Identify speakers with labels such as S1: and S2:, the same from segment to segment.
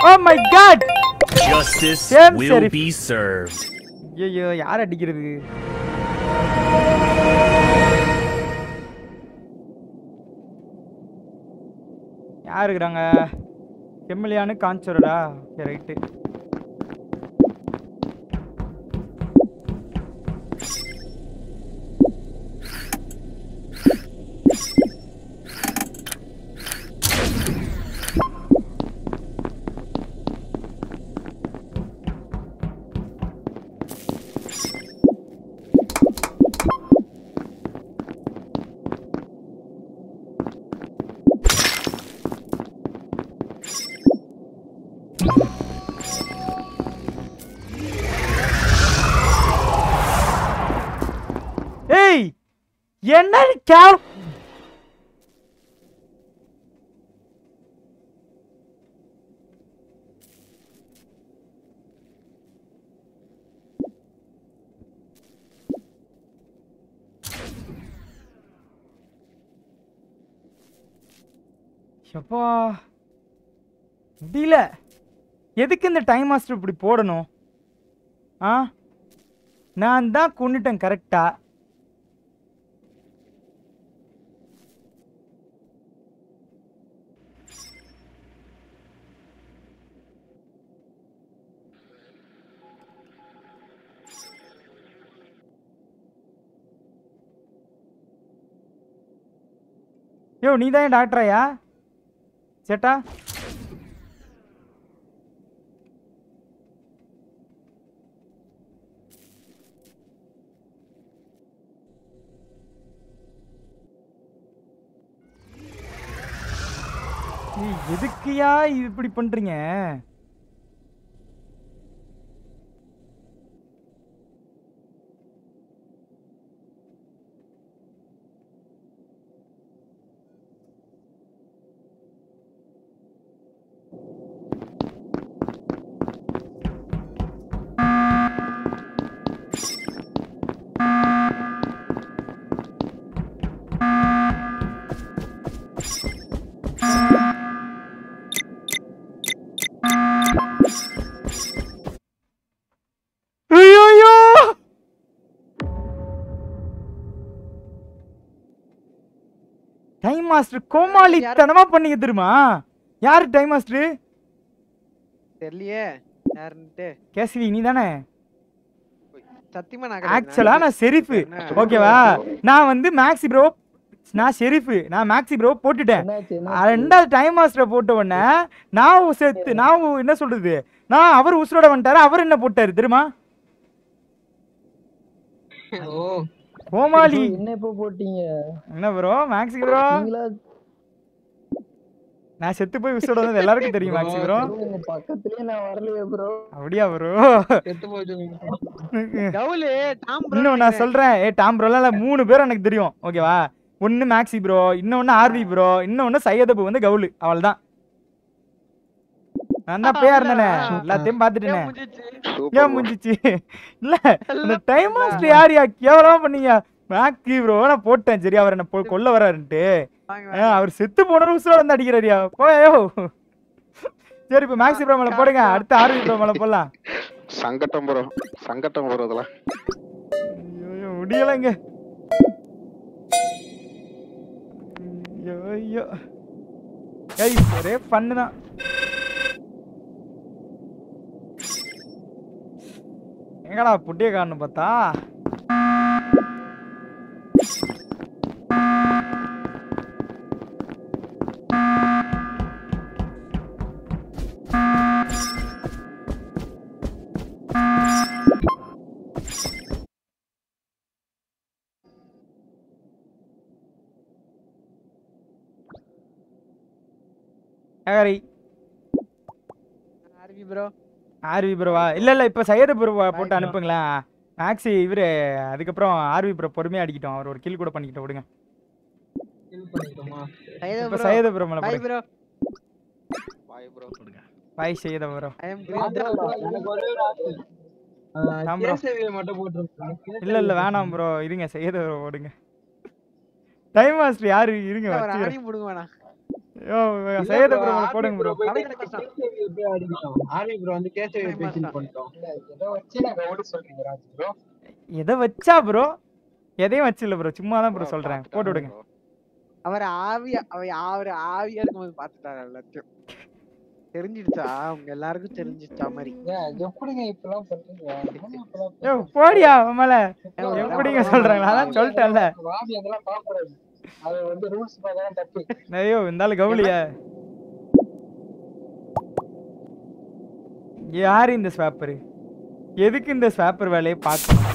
S1: O my god
S2: Justice
S1: Same
S2: will
S1: sheriff.
S2: be served.
S1: ஐயோ யார் அடிக்கிறது யார் இருக்கிறாங்க செம்மலியானு காஞ்சோரடா சரி ரைட்டு ஏய் என்ன கேவ் எப்பா முடியல எதுக்கு இந்த டைம் மாஸ்டர் இப்படி போடணும் ஆ நான் தான் கொண்டுட்டேன் கரெக்டா யோ நீ தான் டாக்டராயா சேட்டா ஏய், எதுக்குயா இது இப்படி பண்றீங்க ஐயோ டைம் மாஸ்டர் கோமாளித்தனமா பண்ணீங்க தெரியுமா யாரு டைம் மாஸ்டர்
S3: தெரியலையே யாருன்ட்டு
S1: கேசவி நீ தானே
S3: சத்தியமா நான்
S1: ஆக்சுவலா நான் ஷெரீஃபு ஓகேவா நான் வந்து மேக்ஸி ப்ரோ நான் ஷெரீஃபு நான் மேக்ஸி ப்ரோ போட்டுட்டேன் அஹ் ரெண்டாவது டைம் மாஸ்டரை போட்ட உடனே நான் உ- செத்து நான் உ- என்ன சொல்றது நான் அவர் உசுரோட வந்துட்டாரு அவர் என்ன போட்டாரு தெரியுமா
S4: ஓ
S1: கோமாளி
S5: என்ன இப்போ போட்டீங்க
S1: என்ன ப்ரோ மேக்ஸி ப்ரோ
S5: நீங்களா
S1: நான் செத்து போய் உசுரோட வந்தது எல்லாருக்கும் தெரியும் மேக்ஸி ப்ரோ
S5: உங்க பக்கத்துலயே நான் வரலையே ப்ரோ
S1: அப்படியா ப்ரோ
S4: செத்து போச்சு
S3: கவுலு டாம் bro
S1: இன்னும் நான் சொல்றேன் ஏ டாம் ப்ரோல மூணு பேரும் எனக்கு தெரியும் ஓகேவா ஒன்னு மேக்ஸி ப்ரோ இன்னொன்னு ஆர்வி ப்ரோ இன்னொன்னு சையதபு வந்து கவுலு அவள் தான் நான் தான் பேர் இருந்தேனே எல்லாத்தையும் பார்த்துட்டேனே ஏன் முடிஞ்சிச்சு இல்ல அந்த டைம் மாஸ்டர் யாரியா கேவலமா பண்ணீங்க மேக்கி ப்ரோ நான் போட்டேன் சரி அவர் என்ன பொ- கொல்ல வராருன்ட்டு ஆ, அவர் செத்து போன உசுரோட வந்து அடிக்கிறாரியா போயோ சரி இப்போ மேக்ஸி ப்ரோ மேல போடுங்க அடுத்து ஆர்வி ப்ரோ மேல போடலாம்
S6: சங்கட்டம் ப்ரோ சங்கட்டம் ப்ரோ இதெல்லாம்
S1: ஐயோ முடியலைங்க ஐயோ ஐயோ ஏய் ஒரே பண்ணு தான் எங்கடா புட்டிய காரணம் பார்த்தா ஏகாரி
S3: ஆர்வி ப்ரோ
S1: ஆர்வி ப்ரோவா இல்ல இல்ல இப்ப சையது ப்ரோ போட்டு அனுப்புங்களேன் மேக்ஸி இவரு அதுக்கப்புறம் ஆர்வி ப்ரோ பொறுமையா அடிக்கிட்டோம் அவர் ஒரு கில் கூட பண்ணிக்கிட்டோம் விடுங்க
S3: சையது
S1: இப்ப
S3: bro.
S1: சையது ப்ரோ மேல
S3: Bye
S1: போடுங்க
S3: bro.
S6: Bye bro
S1: bye Syed bro
S3: I am green bro.
S4: எனக்கு ஒரே ஒரு ஆசை
S1: ஆம் bro.
S4: கேசவியை மட்டும் போட்டுருக்கேன்
S1: இல்ல இல்ல வேணாம் ப்ரோ இருங்க சையத ப்ரோ போடுங்க டைம் மாஸ்டர் யாரு இருங்க
S3: ஒரு
S1: வச்சுக்கிறேன்
S3: ஆணியும் புடுங்க வேணாம்
S1: யோ சையத ப்ரோ போடுங்க ப்ரோ
S3: கவிதை கஷ்டம்.
S4: ஆர்மி ப்ரோ வந்து கேசவி
S3: ஆமா,
S4: பேசிட்டு
S3: சார்.
S4: பண்ணிட்டோம்
S5: ஏதோ வச்சு நாங்க ஓட சொல்றீங்க ராஜ் ப்ரோ
S1: எதை வச்சா ப்ரோ எதையும் வச்சு இல்ல ப்ரோ சும்மா தான் ப்ரோ சொல்றேன் போட்டு விடுங்க
S3: அவர் ஆவியா அவர் அவர் ஆவியா இருக்கும்போது பாத்துட்டாரு எல்லாத்தையும் தெரிஞ்சிடுச்சா உங்க எல்லாருக்கும் தெரிஞ்சிடுச்சா மாதிரி
S5: ஏன் எப்படிங்க இப்பெல்லாம் பண்றீங்க என்னங்க இப்பெல்லாம்
S1: யோ போடியா அவன் மேல
S3: ஏன்
S1: எப்படிங்க சொல்றாங்க நான் தான் சொல்லிட்டேன்ல
S5: வாதி அதெல்லாம் பார்க்கக்கூடாது அது வந்து ரூல்ஸ் பிரகாரம் தப்பு
S1: ஐயோ இந்த ஆளு கவுலியா யாரு இந்த ஸ்வாப்பர் எதுக்கு இந்த ஸ்வாப்பர் வேலையை பார்க்கணும்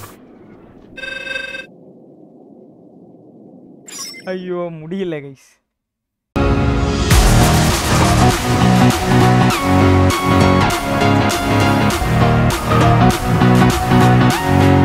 S1: ஐயோ முடியல கைஸ்
S7: Thank